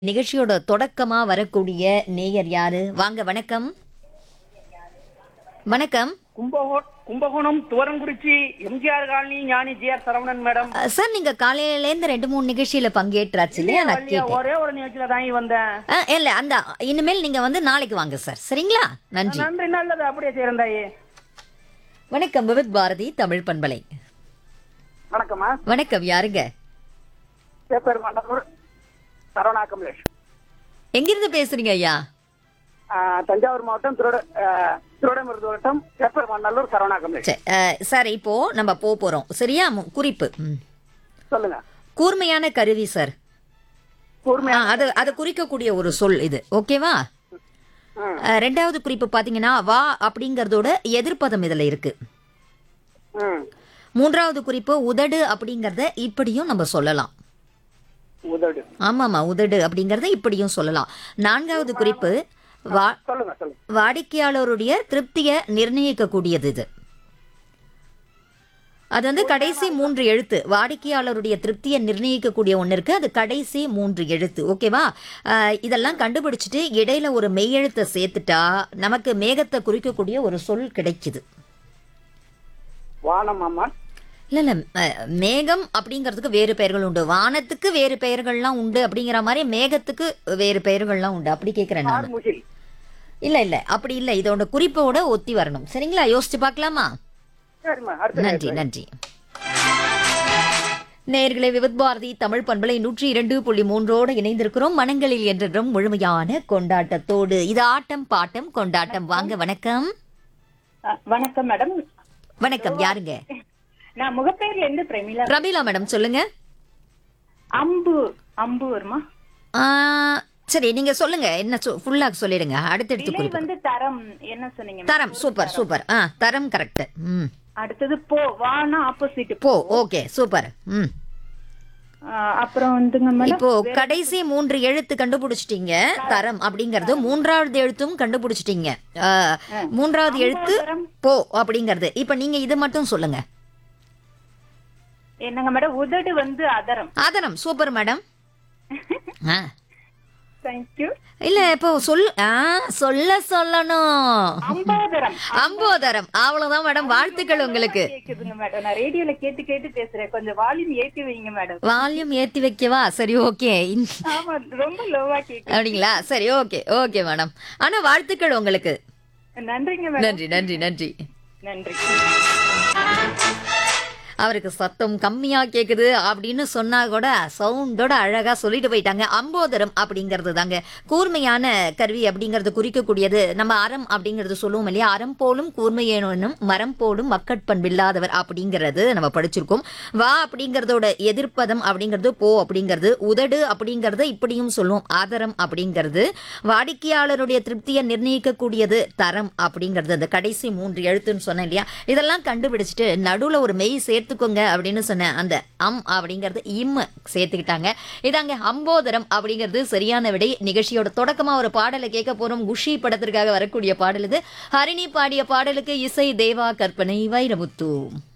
நிகழ்ச்சியோட தொடக்கமா வரக்கூடிய நேயர் யாரு வாங்க வணக்கம் வணக்கம் கும்பகோ Kumbakonam Thuvarankurichi MGR colony Gnani GR Saravanan madam அஹ், சார் நீங்க காலையில இருந்து ரெண்டு மூணு நிகழ்ச்சியில பங்கேற்றாச்சு இல்லையா நான் இல்லையா, கேட்டேன் ஒரே ஒரு நிகழ்ச்சியில தாங்கி வந்தேன் அஹ், இல்ல அந்த இனிமேல் நீங்க வந்து நாளைக்கு வாங்க சார் சரிங்களா நன்றி நன்றி நல்லது அப்படியே செய்யறேன் தாயி வணக்கம் விவித் பாரதி தமிழ் பண்பலை வணக்கம்மா வணக்கம் யாருங்க பேப்பர் மண்டபூர் சரவணா கமலேஷ் எங்கிருந்து பேசுறீங்க ஐயா ஆ, தஞ்சாவூர் மாவட்டம் திருட திருடமிருது வட்டம் பேப்பர் மண்டலூர் சரவணா கமலேஷ் சரி, அஹ், சார் இப்போ நம்ம போக போறோம் சரியா மு- குறிப்பு ம். சொல்லுங்க கூர்மையான கருவி சார் கூர்மையா ஆ, அது அது குறிக்கக்கூடிய ஒரு சொல் இது ஓகேவா ம். அஹ், ரெண்டாவது குறிப்பு பாத்தீங்கன்னா வா அப்படிங்கறதோட எதிர்ப்பதம் இதுல இருக்கு ம். மூன்றாவது குறிப்பு உதடு அப்படிங்கறத இப்படியும் நம்ம சொல்லலாம் உதடு ஆமாமா உதடு அப்படிங்கறத இப்படியும் சொல்லலாம் நான்காவது குறிப்பு வா சொல்லுங்க சொல்லுங்க வாடிக்கையாளருடைய திருப்தியை நிர்ணயிக்கக்கூடியது இது அது வந்து கடைசி மூன்று எழுத்து வாடிக்கையாளருடைய திருப்தியை நிர்ணயிக்கக்கூடிய ஒன்று இருக்கு அது கடைசி மூன்று எழுத்து ஓகேவா அஹ், இதெல்லாம் கண்டுபிடிச்சிட்டு இடையில ஒரு மெய்யெழுத்தை சேர்த்துட்டா நமக்கு மேகத்தை குறிக்கக்கூடிய ஒரு சொல் கிடைக்குது வானம் அம்மா இல்ல இல்ல அஹ், மேகம் அப்படிங்கிறதுக்கு வேறு பெயர்கள் உண்டு வானத்துக்கு வேறு பெயர்கள்லாம் உண்டு அப்படிங்கிற மாதிரி மேகத்துக்கு வேறு பெயர்கள்லாம் உண்டு அப்படி கேட்கிறேன் நான் ஆர்முகில் இல்ல இல்ல அப்படி இல்ல இதோட குறிப்போட ஒத்தி வரணும் சரிங்களா யோசிச்சு பார்க்கலாமா சரிம்மா அடுத்த நன்றி நன்றி நேயர்களே விவித் பாரதி தமிழ் பண்பலை நூற்றி இரண்டு புள்ளி மூன்றோடு இணைந்திருக்கிறோம் மனங்களில் என்றும் முழுமையான கொண்டாட்டத்தோடு இது ஆட்டம் பாட்டம் கொண்டாட்டம் வாங்க வணக்கம் அஹ், வணக்கம் மேடம் வணக்கம் யாருங்க நான் முகப்பேர்ல இருந்து பிரமிளா ரபீலா மேடம் சொல்லுங்க அம்பு அம்பு வருமா ஆ, சரி நீங்க சொல்லுங்க என்ன ஃபுல்லா சொல்லிடுங்க அடுத்தடுத்து விலை குறிப்பு வந்து தரம் என்ன சொன்னீங்க ma'am? தரம் சூப்பர் சூப்பர் ஆ தரம் கரெக்ட் ம் அடுத்தது போ வானா ஆப்போசிட் போ ஓகே சூப்பர் ம் அப்புறம் வந்துங்க மேடம் இப்போ கடைசி மூன்று எழுத்து கண்டுபிடிச்சிட்டீங்க தரம் அப்படிங்கறது மூன்றாவது எழுத்தும் கண்டுபிடிச்சிட்டீங்க அஹ், மூன்றாவது எழுத்து தரம். போ அப்படிங்கறது இப்ப நீங்க இது மட்டும் சொல்லுங்க என்னங்க மேடம் உதடு வந்து அதரம் ஆதரம் சூப்பர் மேடம் ஆ. தேங்க்யூ இல்ல இப்போ சொல் ஆ, சொல்ல சொல்லணும் அம்போதரம் அம்போதரம் அவ்வளவுதான் மேடம் வாழ்த்துக்கள் உங்களுக்கு கேக்குதுங்க மேடம் நான் ரேடியோல கேட்டு கேட்டு பேசுறேன் கொஞ்சம் வால்யூம் ஏத்தி வைங்க மேடம் வால்யூம் ஏத்தி வைக்கவா சரி ஓகே ஆமா ரொம்ப லோவா கேக்கு அப்படிங்களா சரி ஓகே ஓகே மேடம் ஆனா வாழ்த்துக்கள் உங்களுக்கு நன்றிங்க மேடம் நன்றி நன்றி நன்றி நன்றி அவருக்கு சத்தம் கம்மியா கேக்குது அப்படின்னு சொன்னா கூட சவுண்டோட அழகா சொல்லிட்டு போயிட்டாங்க அம்போதரம் அப்படிங்கிறது தாங்க கூர்மையான கருவி அப்படிங்கறது குறிக்கக்கூடியது நம்ம அறம் அப்படிங்கறது சொல்லுவோம் இல்லையா அறம் போலும் கூர்மையேனும் மரம் போலும் மக்கட்பண்பில்லாதவர் அப்படிங்கிறது நம்ம படிச்சிருக்கோம் வா அப்படிங்கறதோட எதிர்ப்பதம் அப்படிங்கிறது போ அப்படிங்கிறது உதடு அப்படிங்கறத இப்படியும் சொல்லுவோம் ஆதரம் அப்படிங்கிறது வாடிக்கையாளருடைய திருப்தியை நிர்ணயிக்கக்கூடியது தரம் அப்படிங்கிறது அந்த கடைசி மூன்று எழுத்துன்னு சொன்னேன் இல்லையா இதெல்லாம் கண்டுபிடிச்சிட்டு நடுவுல ஒரு மெய் சேர்த்துக்கோங்க அப்படின்னு சொன்னேன் அந்த அம் அப்படிங்கிறது இம் சேர்த்துக்கிட்டாங்க இதாங்க அம்போதரம் அப்படிங்கிறது சரியான விடை நிகழ்ச்சியோட தொடக்கமா ஒரு பாடலை கேட்க போறோம் குஷி படத்திற்காக வரக்கூடிய பாடல் இது ஹரிணி பாடிய பாடலுக்கு இசை தேவா கற்பனை வைரமுத்து